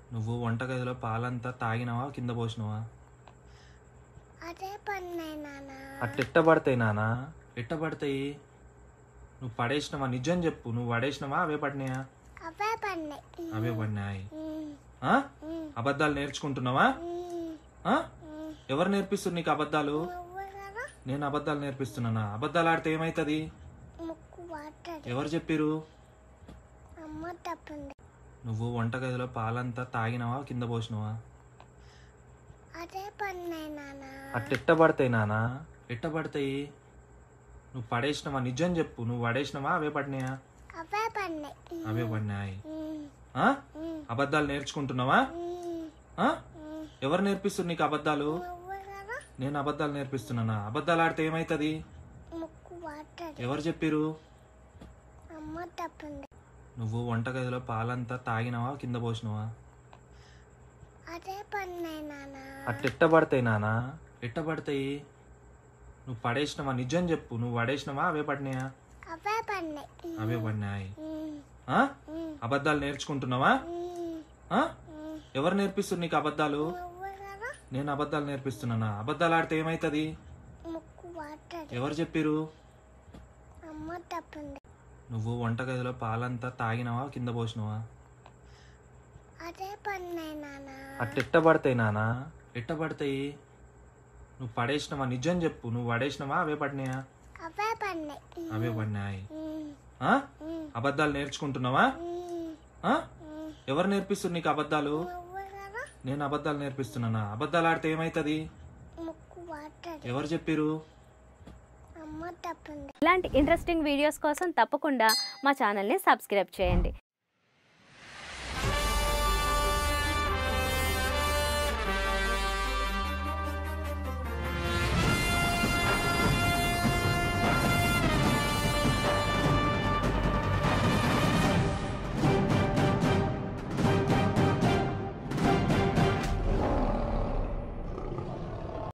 నువ్వు వంటగదిలో పాలంతా తాగినవా కింద పోసినవా అదే పన్నాయి నాన్న అట్టెట్ట పడతాయి నానా ఎట్ట పడతాయి నువ్వు పడేసినవా నిజం చెప్పు నువ్వు పడేసినవా అవే పడినాయా అవే పన్నాయి అవే పడినాయి ఉమ్, ఆ? ఉమ్, అబద్ధాలు నేర్చుకుంటున్నావా ఉమ్, ఆ? ఉమ్. ఎవరు నేర్పిస్తారు నీకు అబద్ధాలు నువ్వు కదా నేను అబద్ధాలు నేర్పిస్తున్నానా అబద్ధాలు ఆడితే ఏమైతుంది ముక్కు వాటది ఎవరు చెప్పిరు అమ్మ తప్పింది నువ్వు వంటగదిలో పాలంతా తాగినవా కింద పోసినవా అదే పన్నాయి నాన్న అట్టెట్ట పడతాయి నానా ఎట్ట పడతాయి నువ్వు పడేసినవా నిజం చెప్పు నువ్వు పడేసినవా అవే పడినాయా అవే పన్నాయి అవే పడినాయి ఉమ్, ఆ? ఉమ్, అబద్ధాలు నేర్చుకుంటున్నావా ఉమ్, ఆ? ఉమ్. ఎవరు నేర్పిస్తారు నీకు అబద్ధాలు నువ్వు కదా నేను అబద్ధాలు నేర్పిస్తున్నానా అబద్ధాలు ఆడితే ఏమైతుంది ముక్కు వాటది ఎవరు చెప్పిరు అమ్మ తప్పింది నువ్వు వంటగదిలో పాలంతా తాగినవా కింద పోసినవా అదే పన్నాయి నాన్న అట్టెట్ట పడతాయి నానా ఎట్ట పడతాయి నువ్వు పడేసినవా నిజం చెప్పు నువ్వు పడేసినవా అవే పడినాయా అవే పన్నాయి అవే పడినాయి ఉమ్, ఆ? ఉమ్, అబద్ధాలు నేర్చుకుంటున్నావా ఉమ్, ఆ? ఉమ్. ఎవరు నేర్పిస్తారు నీకు అబద్ధాలు నువ్వు కదా నేను అబద్ధాలు నేర్పిస్తున్నానా అబద్ధాలు ఆడితే ఏమైతుంది ముక్కు వాటది ఎవరు చెప్పిరు అమ్మ తప్పింది నువ్వు వంటగదిలో పాలంతా తాగినవా కింద పోసినవా అదే పన్నాయి నాన్న అట్టెట్ట పడతాయి నానా ఎట్ట పడతాయి నువ్వు పడేసినవా నిజం చెప్పు నువ్వు పడేసినవా అవే పడినాయా అవే పన్నాయి అవే పడినాయి ఉమ్, ఆ? ఉమ్, అబద్ధాలు నేర్చుకుంటున్నావా ఉమ్, ఆ? ఉమ్. ఎవరు నేర్పిస్తారు నీకు అబద్ధాలు నువ్వు కదా నేను అబద్ధాలు నేర్పిస్తున్నానా అబద్ధాలు ఆడితే ఏమైతుంది ముక్కు వాటది ఎవరు చెప్పిరు అమ్మ తప్పింది ఇలాంటి ఇంట్రెస్టింగ్ వీడియోస్ కోసం తప్పకుండా మా ఛానల్ని సబ్స్క్రైబ్ చేయండి